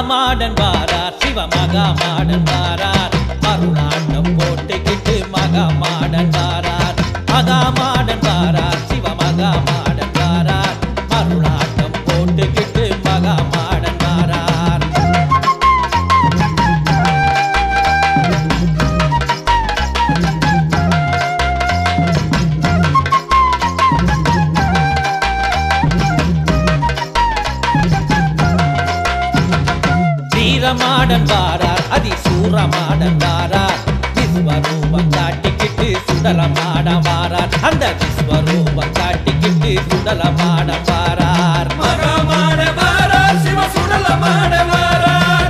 மகாமாடன் வாரார் சிவமகாமாடன் வாரார் அருளாட்டம் போட்டுக்கிட்டு மகாமாடன் வாரார் மகாமாடன் வாரார் சிவமகாமாடன் வாரார் அருளாட்டம் போட்டுக்கிட்டு மகாமாடன் வாரார் வீரமாடன் வாரார் அதிசூரமாடன் வாரார் விஸ்வரூபம் காட்டிக்கிட்டு சுடலமாட வாரார் அந்த விஸ்வரூபம் காட்டிக்கிட்டு சுடலமாட வாரார் மகமாட வாரார் சிவ சுடலமாட வாரார்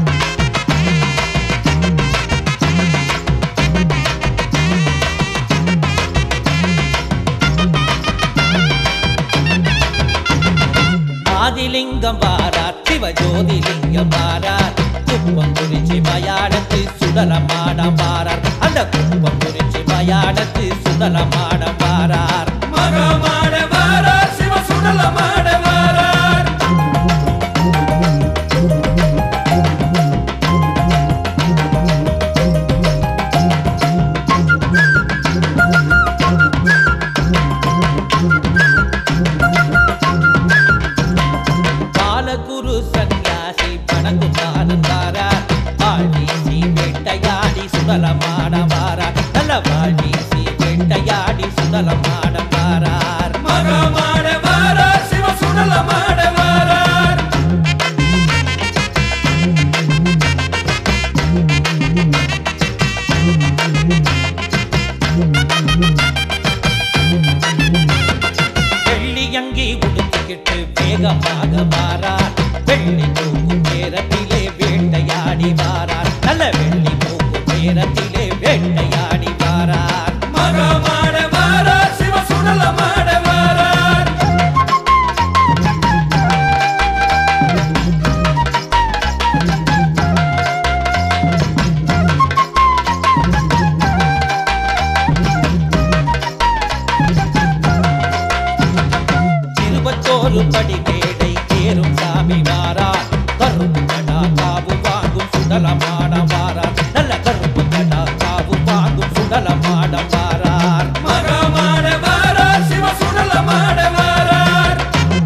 ஆதிலிங்கம் வாரார் சிவஜோதிலிங்கம் வாரார் குப்பம் குறிச்சி மயானத்து சுடலமாடம் வாரார் அந்த குப்பம் குறிச்சி மயானத்து சுடலமாடம் வாரார் மகமாட வாரார் சிவ சுடலமாட வாரார் பாலகுரு சன்னியாசி வணங்கு பாலன் வாரார் வாழ்வீசி வேட்டையாடி சுடலமாட வாரார் நல்ல வாழ்வீசி வேட்டையாடி சுடலமாட வாரார் மகமாட வாரார் சிவ சுடலமாட வாரார் வெள்ளியங்கி உடுத்திக்கிட்டு வேகமாக வாரார் வெள்ளி தூக்கும் நேரத்திலே வேட்டையாடி வாரார் நல்ல வெள்ளி தூக்கும் நேரத்திலே வேட்டையாடி வாரார் மகமாட வாரார் சிவ சுடலமாட வாரார் இருபத்தோரு படி மேடை ஏறும் சாமி வாரார் கருப்பு கடா காவு வாங்கும் சுடலமாட வாரார் நல்ல கருப்பு கடா காவு வாங்கும் சுடலமாட வாரார் மகமாட வாரார் சிவ சுடலமாட வாரார்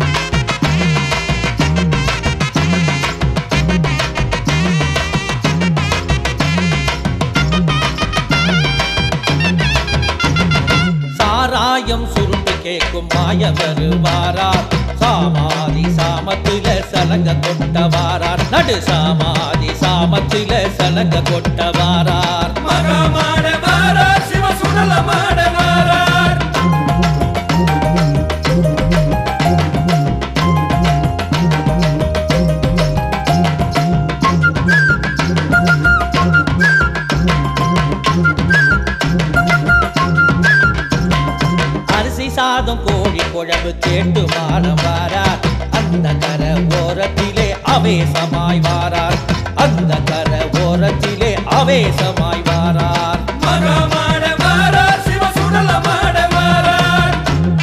சாராயம் சுருட்டு கேட்கும் மாய வருவாரார் சாமாதி சாமத்தில சலங்க கொட்ட வாரார் நடு சாமாதி சாமத்தில சலங்க கொட்ட வாரார் மகமாட வாரார் சிவ சுடலமாட வாரார் அரிசி சாதம் கோழி குழம்பு கேட்டு மாடம் வாரார் அந்த கர ஓரத்திலே அவேசமாய் வாரார் அந்த கர ஓரத்திலே அவேசமாய் வாரார் மகமாட வாரார் சிவ சுடலமாட வாரார்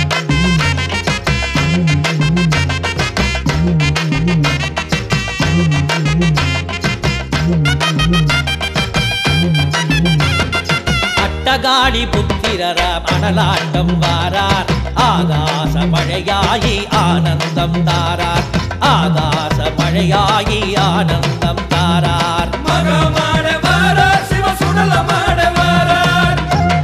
அட்டகாடி புத்திரராம் அனலாட்டம் வாரார் ஆகாச மழையாயி ஆனந்தம் தாரார் ஆகாச மழையாயி ஆனந்தம் தாரார் மகமாட வாரார் சிவ சுடலமாட வாரார்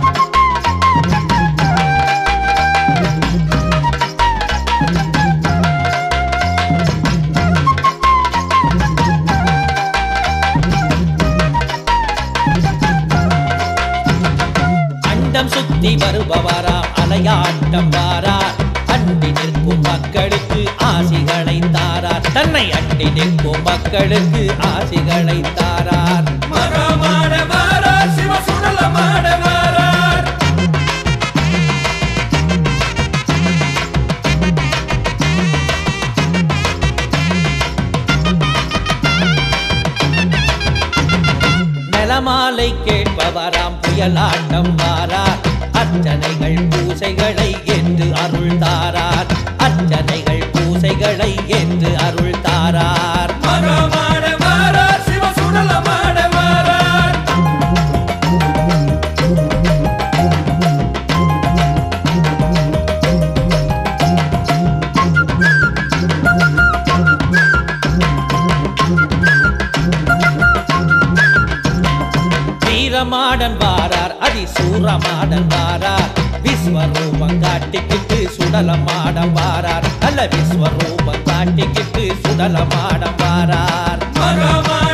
அண்டம் சுத்தி வருபவராம் அலையாட்டம் வாரார் அண்டி நிற்கும் மக்களுக்கு ஆசிகளை தாரார் தன்னை அண்டி நிற்கும் மக்களுக்கு ஆசிகளை தாரார் மகமாட வாரார் சிவ சுடலமாட வாரார் நலமாலை கேட்பவராம் புயலாட்டம் வாரார் அர்ச்சனைகள் பூசைகளை என்று அருள் தாரார் அர்ச்சனைகள் பூசைகளை என்று அருள் தாரார் மகமாட வீரமாடன் வாரார் அதி சூரமாடன் வாரார் விஸ்வரூபம் காட்டிக்கிட்டு சுடலமாடம் வாரார் நல்ல விஸ்வரூபம் காட்டிக்கிட்டு சுடலமாடம் வாரார் மகமா